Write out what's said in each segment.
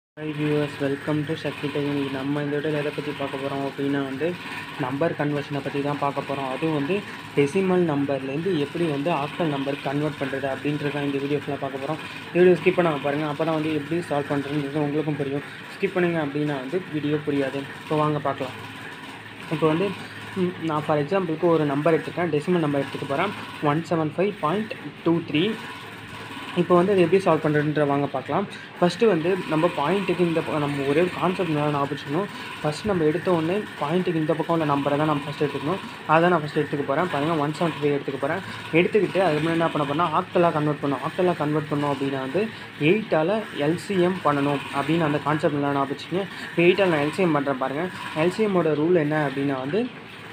high viewers welcome to Shakti tech இன்னைக்கு நம்ம இந்த வீடியோவில் எதை பற்றி பார்க்க போகிறோம் அப்படின்னா வந்து நம்பர் கன்வர்ஷனை பற்றி தான் பார்க்க போகிறோம் அதுவும் வந்து டெசிமல் நம்பர்லேருந்து எப்படி வந்து ஆக்டல் நம்பர் கன்வெர்ட் பண்ணுறது அப்படின்றது தான் இந்த வீடியோ ஃபுல்லாக பார்க்க போகிறோம் வீடியோ ஸ்கிப் பண்ணாமல் பாருங்கள் அப்போ தான் வந்து எப்படி சால்வ் பண்ணுறதுன்றது உங்களுக்கும் புரியும் ஸ்கிப் பண்ணுங்க அப்படின்னா வந்து வீடியோ புரியாது இப்போ வாங்க பார்க்கலாம் இப்போ வந்து ம், நான் ஃபார் எக்ஸாம்பிளுக்கு ஒரு நம்பர் எடுத்துக்கிறேன் டெசிமல் நம்பர் எடுத்துக்க போகிறேன் one seven five point two three இப்போ வந்து அது எப்படி சால்வ் பண்ணுறதுன்ற வாங்க பார்க்கலாம் ஃபஸ்ட்டு வந்து நம்ம பாயிண்ட்டுக்கு இந்த பக்கம் நம்ம ஒரே ஒரு கான்செப்ட் நல்லா ஞாபகம் வச்சுக்கணும் ஃபஸ்ட் நம்ம எடுத்த உடனே பாயிண்ட்டுக்கு இந்த பக்கம் உள்ள நம்பரை தான் நம்ம ஃபஸ்ட் எடுத்துக்கணும் அதை நான் ஃபஸ்ட் எடுத்துக்க போகிறேன் பாருங்கள் ஒன் செவன்ட்டி ஃபைவ் எடுத்துக்க போகிறேன் எடுத்துக்கிட்டு அதுக்கு முன்னாடி என்ன பண்ண போனால் ஆக்டலாக கன்வெர்ட் பண்ணணும் ஆக்டலாக கன்வெர்ட் பண்ணோம் அப்படின்னா வந்து எயிட்டால் எல்சிஎம் பண்ணணும் அப்படின்னு அந்த கான்செப்ட் நல்லா ஞாபகம் வச்சுக்கோங்க இப்போ எயிட்டால் நான் எல்சிஎம் பண்ணுறேன் பாருங்கள் எல்சிஎம்மோட ரூல் என்ன அப்படின்னா வந்து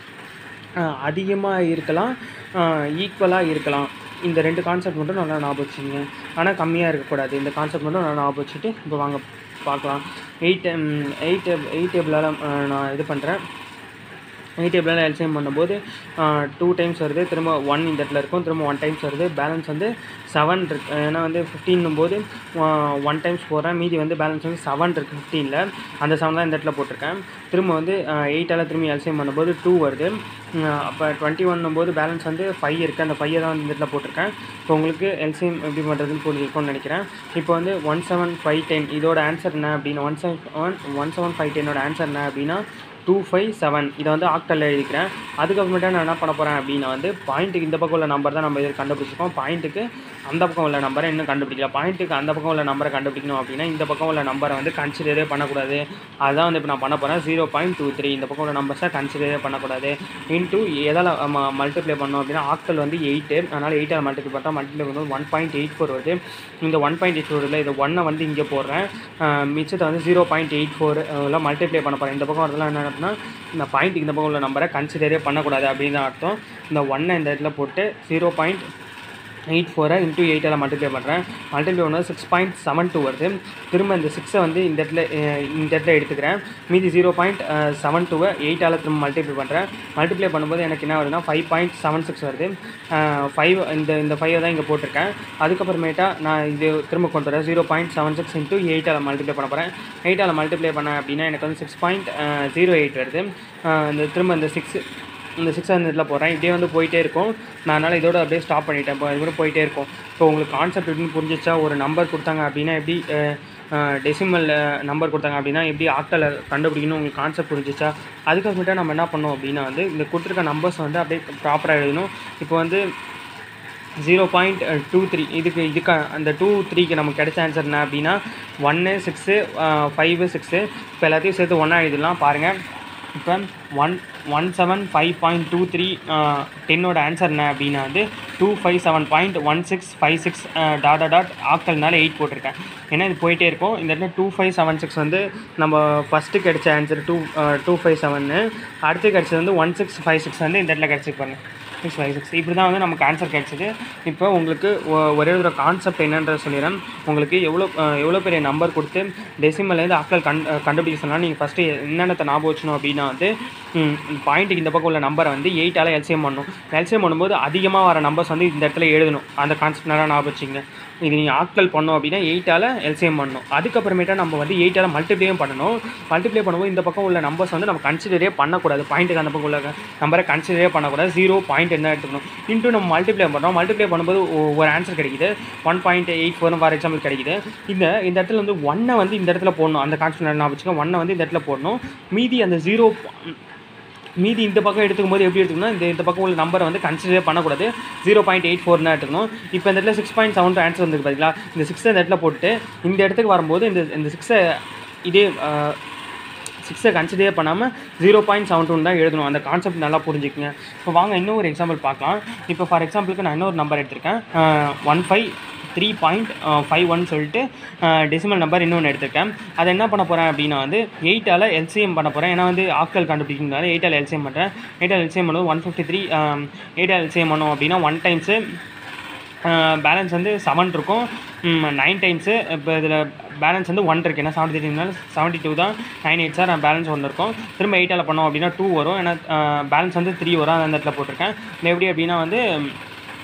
அதிகமாக இருக்கலாம் ஈக்குவலாக இருக்கலாம் இந்த ரெண்டு கான்செப்ட் மட்டும் நல்லா ஞாபகம் வச்சுங்க ஆனால் கம்மியாக இருக்கக்கூடாது இந்த கான்செப்ட் மட்டும் நல்லா ஞாபகம் வச்சுட்டு இப்போ வாங்க பார்க்கலாம் எயிட் எயிட் எயிட் டேபிளால் நான் இது பண்ணுறேன் எயிட் டேபிளால் எல்சிஎம் பண்ணும்போது டூ டைம்ஸ் வருது திரும்ப ஒன் இந்த இடத்துல இருக்கும் திரும்ப ஒன் டைம்ஸ் வருது பேலன்ஸ் வந்து செவன் இருக்கு ஏன்னா வந்து ஃபிஃப்டின்னும் போது ஒன் டைம்ஸ் போடுறேன் மீதி வந்து பேலன்ஸ் வந்து செவன் இருக்குது ஃபிஃப்டீனில் அந்த செவன் தான் இந்த இடத்துல போட்டிருக்கேன் திரும்ப வந்து எயிட்டால் திரும்பி எல்சிஎம் பண்ணும்போது டூ வருது அப்போ டுவெண்ட்டி ஒன்னும் போது பேலன்ஸ் வந்து ஃபைவ் இருக்குது அந்த ஃபையை தான் வந்து இந்த இடத்துல போட்டிருக்கேன் இப்போ உங்களுக்கு எல்சிஎம் எப்படி பண்ணுறதுன்னு புரிஞ்சிருக்கும்னு நினைக்கிறேன் இப்போ வந்து ஒன் செவன் ஃபைவ் டென் இதோட ஆன்சர் என்ன அப்படின்னா one seven one one seven five டென்னோட ஆன்சர் என்ன அப்படின்னா டூ ஃபைவ் செவன் இதை வந்து ஆக்டலில் எழுதிக்கிறேன் அதுக்கப்புறமேட்டா நான் என்ன பண்ண போகிறேன் அப்படின்னா வந்து பாயிண்ட்டுக்கு இந்த பக்கம் உள்ள நம்பர் தான் நம்ம இதில் கண்டுபிடிச்சிருக்கோம் பாயிண்ட்டுக்கு அந்த பக்கம் உள்ள நம்பரை இன்னும் கண்டுபிடிக்கல பாயிண்ட்டுக்கு அந்த பக்கம் உள்ள நம்பரை கண்டுபிடிக்கணும் அப்படின்னா இந்த பக்கம் உள்ள நம்பரை வந்து கன்சிடரே பண்ணக்கூடாது அதுதான் வந்து இப்போ நான் பண்ண போகிறேன் ஜீரோ பாயிண்ட் டூ த்ரீ இந்த பக்கம் உள்ள நம்பர்ஸை கன்சிடரே பண்ணக்கூடாது இன்ட்டு எதால் மல்டிப்ளை பண்ணோம் அப்படின்னா ஆக்டல் வந்து எயிட்டு அதனால் எயிட்டால் மல்டிப்ளை பண்ணால் மல்டிப்ளை பண்ணும்போது ஒன் பாயிண்ட் எயிட் ஃபோர் வருது இந்த ஒன் பாயிண்ட் எயிட் ஃபோர் இல்லை இதை ஒன்னை வந்து இங்கே போடுறேன் அஹ் மிச்சத்தை வந்து ஜீரோ பாயிண்ட் எயிட் ஃபோர் எல்லாம் மல்டிப்ளை பண்ண போகிறேன் இந்த பக்கம் வரதுலாம் என்ன அப்படின்னா இந்த பாயிண்ட்டுக்கு இந்த பக்கம் உள்ள நம்பரை கன்சிடரே பண்ணக்கூடாது அப்படின்னு தான் அர்த்தம் இந்த ஒன்னை இந்த இடத்துல போட்டு ஜீரோ பாயிண்ட் எயிட் ஃபோரை இன்ட்டு எயிட்டால் மல்டிப்ளை பண்ணுறேன் மல்டிப்ளை பண்ணது சிக்ஸ் பாயிண்ட் செவன் டூ வருது திரும்ப இந்த சிக்ஸை வந்து இந்த இடத்துல அஹ் இந்த இடத்துல எடுத்துக்கிறேன் மீதி ஜீரோ பாயிண்ட் செவன் டூவை எயிட்டால் திரும்ப மல்டிப்ளை பண்ணுறேன் மல்டிப்ளை பண்ணும்போது எனக்கு என்ன வருதுன்னா ஃபைவ் பாயிண்ட் செவன் சிக்ஸ் வருது ஃபைவ் இந்த இந்த ஃபைவை தான் இங்கே போட்டிருக்கேன் அதுக்கப்புறமேட்டா நான் இது திரும்ப கொண்டு வரேன் zero point seven six into எயிட்டால் மல்டிப்ளை பண்ண போகிறேன் எயிட்டால் மல்டிப்ளை பண்ணேன் அப்படின்னா எனக்கு வந்து சிக்ஸ் பாயிண்ட் ஜீரோ எயிட் வருது அஹ் இந்த திரும்ப இந்த சிக்ஸ் இந்த சிக்ஸ் ஹண்ட்ரடில் போடுறேன் இப்படியே வந்து போயிட்டே இருக்கும் நான் அதனால் இதோட அப்படியே ஸ்டாப் பண்ணிட்டேன் இப்போ இது கூட போயிட்டே இருக்கும் இப்போ உங்களுக்கு கான்செப்ட் எப்படின்னு புரிஞ்சிச்சா ஒரு நம்பர் கொடுத்தாங்க அப்படின்னா எப்படி டெசிமல் நம்பர் கொடுத்தாங்க அப்படின்னா எப்படி ஆக்டலை கண்டுபிடிக்கணும் உங்களுக்கு கான்செப்ட் புரிஞ்சிச்சா அதுக்கப்புறமேட்டா நம்ம என்ன பண்ணோம் அப்படின்னா வந்து இந்த கொடுத்துருக்க நம்பர்ஸ் வந்து அப்படியே ப்ராப்பராக எழுதணும் இப்போ வந்து ஜீரோ பாயிண்ட் டூ த்ரீ இதுக்கு இதுக்கு அந்த டூ த்ரீக்கு நமக்கு கிடைச்ச ஆன்சர் என்ன அப்படின்னா ஒன்று சிக்ஸு ஃபைவு சிக்ஸு இப்போ எல்லாத்தையும் சேர்த்து ஒன்றா எழுதிடலாம் பாருங்கள் இப்போ one one seven five point two three டென்னோட ஆன்சர் என்ன அப்படின்னா வந்து two five seven point one six five six dot dot ஆக்டல்னால எயிட் போட்டிருக்கேன் ஏன்னா இது போயிட்டே இருக்கும் இந்த இடத்துல டூ ஃபைவ் செவன் சிக்ஸ் வந்து நம்ம ஃபஸ்ட்டு கிடைச்ச ஆன்சர் டூ டூ ஃபைவ் செவன்னு அடுத்து கிடைச்சது வந்து ஒன் சிக்ஸ் ஃபைவ் சிக்ஸ் வந்து இந்த இடத்துல கிடச்சிருக்கு பாருங்க சிக்ஸ் ஃபைவ் சிக்ஸ் இப்படி தான் வந்து நமக்கு ஆன்சர் கிடச்சிது இப்போ உங்களுக்கு ஒ- ஒரே ஒரு கான்செப்ட் என்னன்றதை சொல்லிடுறேன் உங்களுக்கு எவ்வளோ அஹ், எவ்வளோ பெரிய நம்பர் கொடுத்து டெசிமல்லேருந்து ஆக்கள் கண் அஹ், கண்டுபிடிக்க சொன்னால் நீங்கள் ஃபஸ்ட்டு என்னென்னத்தை ஞாபகம் வச்சணும் அப்படின்னா வந்து பாயிண்ட்டுக்கு இந்த பக்கம் உள்ள நம்பரை வந்து எயிட்டால் எல்சிஎம் பண்ணணும் எல்சிஎம் பண்ணும்போது அதிகமாக வர நம்பர்ஸ் வந்து இந்த இடத்துல எழுதணும் அந்த கான்செப்ட் நல்லா ஞாபகம் வச்சுங்க இது நீங்கள் ஆக்கள் பண்ணோம் அப்படின்னா எயிட்டால் எல்சிஎம் பண்ணணும் அதுக்கப்புறமேட்டா நம்ம வந்து எயிட்டால் மல்டிப்ளேயும் பண்ணணும் மல்டிப்ளை பண்ணும்போது இந்த பக்கம் உள்ள நம்பர்ஸ் வந்து நம்ம கன்சிடரே பண்ணக்கூடாது பாயிண்ட்டுக்கு அந்த பக்கம் உள்ள நம்பரை கன்சிடரே பண்ணக்கூடாது ஜீரோ பாயிண்ட் என்ன எடுத்துக்கணும் இன்ட்டு நம்ம மல்டிப்ளை பண்ணுறோம் மல்டிப்ளை பண்ணும்போது ஒ- ஒரு ஆன்சர் கிடைக்குது one point eight four for example கிடைக்குது இந்த இந்த இடத்துல வந்து ஒன்னை வந்து இந்த இடத்துல போடணும் அந்த கான்செப்ட் நான் வச்சுக்கோங்க ஒன்னை வந்து இந்த இடத்துல போடணும் மீதி அந்த ஜீரோ மீதி இந்த பக்கம் எடுத்துக்கும் போது எப்படி எடுத்துக்கணும் இந்த இந்த பக்கம் உள்ள நம்பரை வந்து கன்சிடரே பண்ணக்கூடாது ஜீரோ பாயிண்ட் எயிட் ஃபோர்னா எடுத்துக்கணும் இப்போ இந்த இடத்துல சிக்ஸ் பாயிண்ட் செவன் ஆன்சர் வந்துருக்கு பார்த்தீங்களா இந்த சிக்ஸை இந்த இடத்துல போட்டு இந்த இடத்துக்கு வரும்போது இந்த இந்த சிக்ஸை இதே சிக்ஸை கன்சிடரே பண்ணாமல் ஜீரோ பாயிண்ட் செவன் டூ தான் எழுதணும் அந்த கான்செப்ட் நல்லா புரிஞ்சுக்குங்க இப்போ வாங்க இன்னும் ஒரு எக்ஸாம்பிள் பார்க்கலாம் இப்போ ஃபார் எக்ஸாம்பிளுக்கு நான் இன்னொரு நம்பர் எடுத்திருக்கேன் one five three point five one சொல்லிட்டு டெசிமல் நம்பர் இன்னொன்று எடுத்திருக்கேன் அதை என்ன பண்ண போகிறேன் அப்படின்னா வந்து எயிட்டால் எல்சிஎம் பண்ண போகிறேன் ஏன்னா வந்து ஆட்கள் கண்டுபிடிக்கிறதுனால எயிட்டால் எல்சிஎம் பண்ணுறேன் எயிட்டால் எல்சிஎம் பண்ணும்போது ஒன் ஃபிஃப்டி த்ரீ எயிட்டால் எல்சிஎம் பண்ணோம் அப்படின்னா ஒன் டைம்ஸு பேலன்ஸ் வந்து செவன் இருக்கும் நைன் டைம்ஸு இப்போ இதில் பேலன்ஸ் வந்து ஒன் இருக்குது ஏன்னா செவன்ட்டி த்ரீனால செவன்ட்டி டூ தான் நைன் எயிட் சார் பேலன்ஸ் ஒன்று இருக்கும் திரும்ப எயிட்டால் பண்ணோம் அப்படின்னா டூ வரும் ஏன்னா பேலன்ஸ் வந்து த்ரீ வரும் அந்த இடத்துல போட்டிருக்கேன் இல்லை எப்படி அப்படின்னா வந்து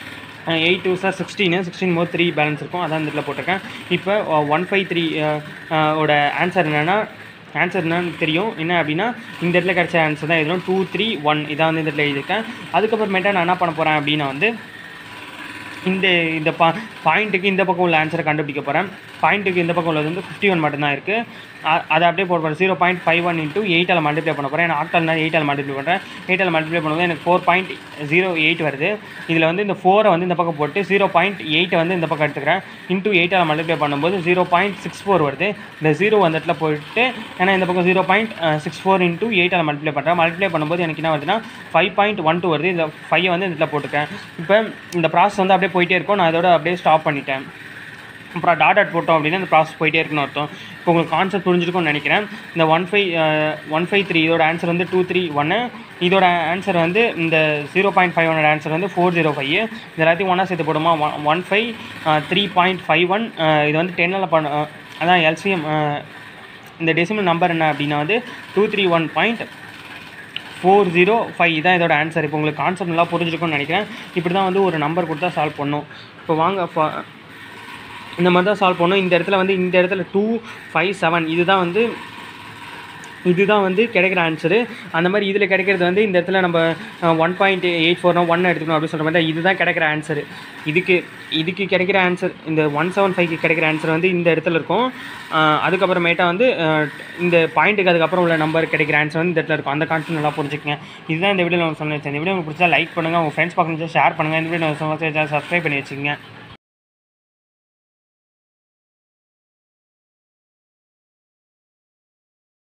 எயிட் டூ சார் sixteen sixteen more three balance இருக்கும் அதான் இந்த இடத்துல போட்டிருக்கேன் இப்போ ஒன் ஃபைவ் த்ரீ ஓட ஆன்சர் என்னென்னா ஆன்சர் என்னன்னு தெரியும் என்ன அப்படின்னா இந்த இடத்துல கிடைச்ச ஆன்சர் தான் எதுவும் டூ த்ரீ ஒன் இதான் வந்து இந்த இடத்துல எழுதியிருக்கேன் அதுக்கப்புறமேட்டா நான் என்ன பண்ண போகிறேன் அப்படின்னா வந்து இந்த இந்த பா பாயிண்ட்டுக்கு இந்த பக்கம் உள்ள ஆன்சரை கண்டுபிடிக்க போகிறேன் பாயிண்ட்டுக்கு இந்த பக்கம் உள்ளது வந்து ஃபிஃப்டி ஒன் மட்டும்தான் இருக்குது அதை அப்படியே போட போகிறேன் zero point five one into எயிட்டால் மல்டிப்ளை பண்ண போகிறேன் நான் ஆக்டால் நான் எயிட்டால் மல்டிப்ளை பண்ணுறேன் எயிட்டால் மல்டிப்ளை பண்ணும்போது எனக்கு ஃபோர் பாயிண்ட் ஜீரோ எயிட் வருது இதில் வந்து இந்த ஃபோரை வந்து இந்த பக்கம் போட்டு ஜீரோ பாயிண்ட் எயிட்டை வந்து இந்த பக்கம் எடுத்துக்கிறேன் இன்ட்டு எயிட்டால் மல்டிப்ளை பண்ணும்போது ஜீரோ பாயிண்ட் சிக்ஸ் ஃபோர் வருது இந்த ஜீரோ அந்த இடத்துல போயிட்டு ஏன்னா இந்த பக்கம் zero point six four into எயிட்டால் மல்டிப்ளை பண்ணுறேன் மல்டிப்ளை பண்ணும்போது எனக்கு என்ன வருதுன்னா ஃபைவ் பாயிண்ட் ஒன் டூ வருது இந்த ஃபைவை வந்து இந்த இடத்துல போட்டுக்கேன் இப்போ இந்த ப்ராசஸ் வந்து அப்படியே போயிட்டே இருக்கும் நான் இதோட அப்படியே ஸ்டாப் பண்ணிட்டேன் அப்புறம் டாட் டாட் போட்டோம் அப்படின்னா இந்த ப்ராசஸ் போயிட்டே இருக்குன்னு அர்த்தம் இப்போ உங்களுக்கு கான்செப்ட் புரிஞ்சிருக்கும்னு நினைக்கிறேன் இந்த one five one five three இதோட ஆன்சர் வந்து டூ த்ரீ ஒன்று இதோட ஆன்சர் வந்து இந்த ஜீரோ பாயிண்ட் ஃபைவ் ஒனோட ஆன்சர் வந்து ஃபோர் ஜீரோ ஃபைவ் இது எல்லாத்தையும் ஒன்றா சேர்த்து போடுமா one one five three point five one இது வந்து டென்னில் பண்ண அஹ், அதான் எல்சிஎம் இந்த டெசிமல் நம்பர் என்ன அப்படின்னா வந்து two three one point four zero five இதான் இதோட ஆன்சர் இப்போ உங்களுக்கு கான்செப்ட் நல்லா புரிஞ்சிருக்கும்னு நினைக்கிறேன் இப்படி தான் வந்து ஒரு நம்பர் கொடுத்தா சால்வ் பண்ணும் இப்போ வாங்க இப்போ இந்த மாதிரி தான் சால்வ் பண்ணணும் இந்த இடத்துல வந்து இந்த இடத்துல டூ ஃபைவ் செவன் இதுதான் வந்து இதுதான் வந்து கிடைக்கிற ஆன்சரு அந்த மாதிரி இதில் கிடைக்கிறது வந்து இந்த இடத்துல நம்ம ஒன் பாயிண்ட் எயிட் ஃபோர்னா ஒன் எடுத்துக்கணும் அப்படின்னு சொல்கிற மாதிரி தான் இதுதான் கிடைக்கிற ஆன்சர் இதுக்கு இதுக்கு கிடைக்கிற ஆன்சர் இந்த ஒன் செவன் ஃபைவ்க்கு கிடைக்கிற ஆன்சர் வந்து இந்த இடத்துல இருக்கும் அஹ் அதுக்கப்புறமேட்டா வந்து அஹ், இந்த பாயிண்ட்டுக்கு அதுக்கப்புறம் உள்ள நம்பர் கிடைக்கிற ஆன்சர் வந்து இந்த இடத்துல இருக்கும் அந்த கான்செப்ட் நல்லா புரிஞ்சுக்கங்க இதுதான் இந்த வீடியோ நான் சொன்னேன் இந்த வீடியோ உங்களுக்கு பிடிச்சா லைக் பண்ணுங்கள் உங்கள் ஃப்ரெண்ட்ஸ் பார்க்கணும் ஷேர் பண்ணுங்கள் இந்த வீடியோ சப்ஸ்கிரைப் பண்ணி வச்சுக்கோங்க